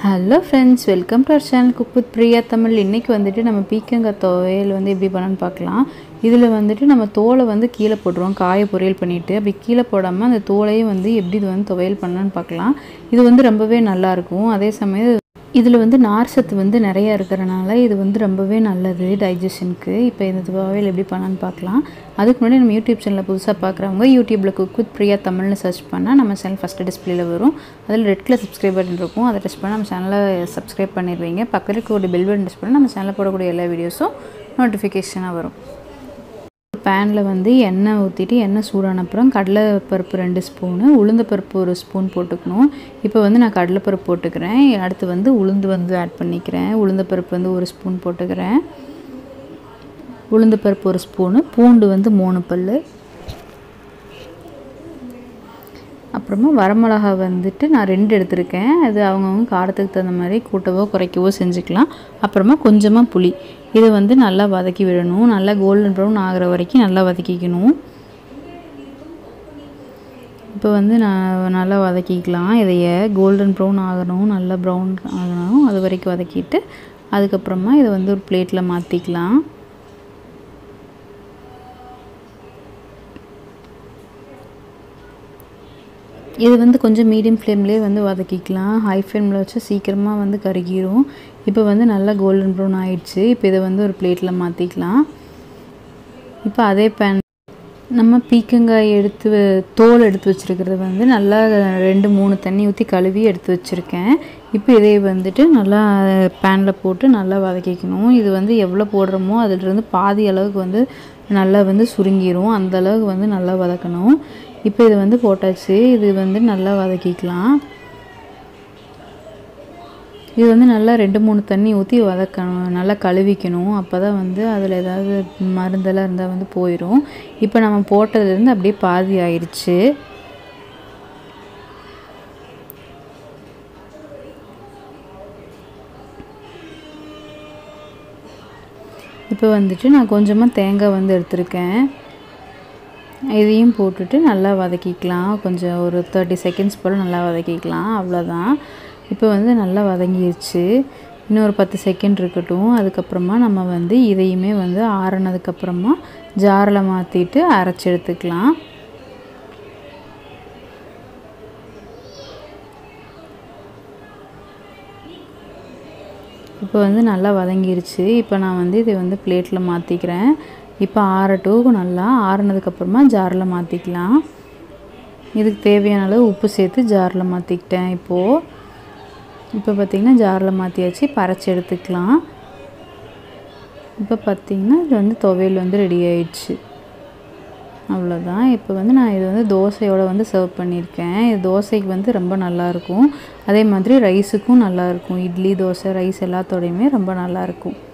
hello friends welcome to our channel cook with Priya Tamil இன்றைக்கி வந்துட்டு நம்ம பீக்கங்காய் துவையல் வந்து எப்படி பண்ணணும்னு பார்க்கலாம் இதில் வந்துட்டு நம்ம தோலை வந்து கீழே போட்டுருவோம் காய பொரியல் பண்ணிவிட்டு அப்படி கீழே போடாமல் அந்த தோலையும் வந்து எப்படி இது வந்து துவையல் பண்ணலான்னு பார்க்கலாம் இது வந்து ரொம்பவே நல்லாயிருக்கும் அதே சமயம் இதில் வந்து நார் சத்து வந்து நிறையா இருக்கிறனால இது வந்து ரொம்பவே நல்லது டைஜஷனுக்கு இப்போ இந்த துவையல் எப்படி பண்ணலான்னு பார்க்கலாம் அதுக்கு முன்னாடி நம்ம யூடியூப் சேனலில் புதுசாக பார்க்குறவங்க யூடியூப்பில் குக் வித் பிரியா தமிழ்னு சர்ச் பண்ணால் நம்ம சேனல் ஃபஸ்ட்டு டிஸ்பிளேல வரும் அதில் ரெட் கலர் சப்ஸ்கிரைப் பட்டன் இருக்கும் அதை டச் பண்ணால் நம்ம சேனலை சப்ஸ்கிரைப் பண்ணிடுவீங்க பக்கத்தில் இருக்கக்கூடிய பெல் பட்டன் டச் பண்ணால் நம்ம சேனலில் போடக்கூடிய எல்லா வீடியோஸும் நோட்டிஃபிகேஷனாக வரும் பேனில் வந்து எண்ணெய் ஊற்றிட்டு எண்ணெய் சூடான அப்புறம் கடலைப்பருப்பு ரெண்டு ஸ்பூனு உளுந்தப்பருப்பு ஒரு ஸ்பூன் போட்டுக்கணும் இப்போ வந்து நான் கடலைப்பருப்பு போட்டுக்கிறேன் அடுத்து வந்து உளுந்து வந்து ஆட் பண்ணிக்கிறேன் உளுந்தப்பருப்பு வந்து ஒரு ஸ்பூன் போட்டுக்கிறேன் உளுந்தப்பருப்பு ஒரு ஸ்பூனு பூண்டு வந்து மூணு பல் அப்புறமா வரமிளகா வந்துட்டு நான் ரெண்டு எடுத்திருக்கேன் அது அவங்கவுங்க காரத்துக்கு தகுந்த மாதிரி கூட்டவோ குறைக்கவோ செஞ்சுக்கலாம் அப்புறமா கொஞ்சமாக புளி இதை வந்து நல்லா வதக்கி விடணும் நல்லா கோல்டன் ப்ரௌன் ஆகிற வரைக்கும் நல்லா வதக்கிக்கணும் இப்போ வந்து நான் நல்லா வதக்கிக்கலாம் இதைய கோல்டன் ப்ரௌன் ஆகணும் நல்லா ப்ரௌன் ஆகணும் அது வரைக்கும் வதக்கிட்டு அதுக்கப்புறமா இதை வந்து ஒரு பிளேட்டில் மாற்றிக்கலாம் இது வந்து கொஞ்சம் மீடியம் ஃப்ளேம்லேயே வந்து வதக்கிக்கலாம் ஹை ஃப்ளேமில் வச்சு சீக்கிரமாக வந்து கருகிரும் இப்போ வந்து நல்லா கோல்டன் ப்ரௌன் ஆயிடுச்சு இப்போ இதை வந்து ஒரு பிளேட்டில் மாற்றிக்கலாம் இப்போ அதே பேன் நம்ம பீக்கங்காய் எடுத்து தோல் எடுத்து வச்சுருக்கிறது வந்து நல்லா ரெண்டு மூணு தண்ணி ஊற்றி கழுவி எடுத்து வச்சுருக்கேன் இப்போ இதை வந்துட்டு நல்லா பேனில் போட்டு நல்லா வதக்கிக்கணும் இது வந்து எவ்வளோ போடுறோமோ அதிலிருந்து பாதி அளவுக்கு வந்து நல்லா வந்து சுருங்கிரும் அந்த அளவுக்கு வந்து நல்லா வதக்கணும் இப்போ இது வந்து போட்டாச்சு இது வந்து நல்லா வதக்கிக்கலாம் இது வந்து நல்லா ரெண்டு மூணு தண்ணி ஊற்றி வதக்கணும் நல்லா கழுவிக்கணும் அப்போ தான் வந்து அதில் ஏதாவது மருந்தெல்லாம் இருந்தால் வந்து போயிடும் இப்போ நம்ம போட்டதுலேருந்து அப்படியே பாதி ஆயிடுச்சு இப்போ வந்துட்டு நான் கொஞ்சமாக தேங்காய் வந்து எடுத்திருக்கேன் இதையும் போட்டுட்டு நல்லா வதக்கிக்கலாம் கொஞ்சம் ஒரு தேர்ட்டி செகண்ட்ஸ் போல் நல்லா வதக்கிக்கலாம் அவ்வளோதான் இப்போ வந்து நல்லா வதங்கிடுச்சு இன்னும் ஒரு பத்து செகண்ட் இருக்கட்டும் அதுக்கப்புறமா நம்ம வந்து இதையுமே வந்து ஆறுனதுக்கப்புறமா ஜாரில் மாற்றிட்டு அரைச்சி எடுத்துக்கலாம் இப்போ வந்து நல்லா வதங்கிருச்சு இப்போ நான் வந்து இதை வந்து பிளேட்டில் மாற்றிக்கிறேன் இப்போ ஆறட்டும் நல்லா ஆறுனதுக்கப்புறமா ஜாரில் மாற்றிக்கலாம் இதுக்கு தேவையான அளவு உப்பு சேர்த்து ஜாரில் மாற்றிக்கிட்டேன் இப்போது இப்போ பார்த்திங்கன்னா ஜாரில் மாற்றியாச்சு பறைச்சி எடுத்துக்கலாம் இப்போ பார்த்திங்கன்னா இது வந்து துவையல் வந்து ரெடி ஆயிடுச்சு அவ்வளோதான் இப்போ வந்து நான் இது வந்து தோசையோடு வந்து சர்வ் பண்ணியிருக்கேன் இது தோசைக்கு வந்து ரொம்ப நல்லாயிருக்கும் அதே மாதிரி ரைஸுக்கும் நல்லாயிருக்கும் இட்லி தோசை ரைஸ் எல்லாத்தோடையுமே ரொம்ப நல்லாயிருக்கும்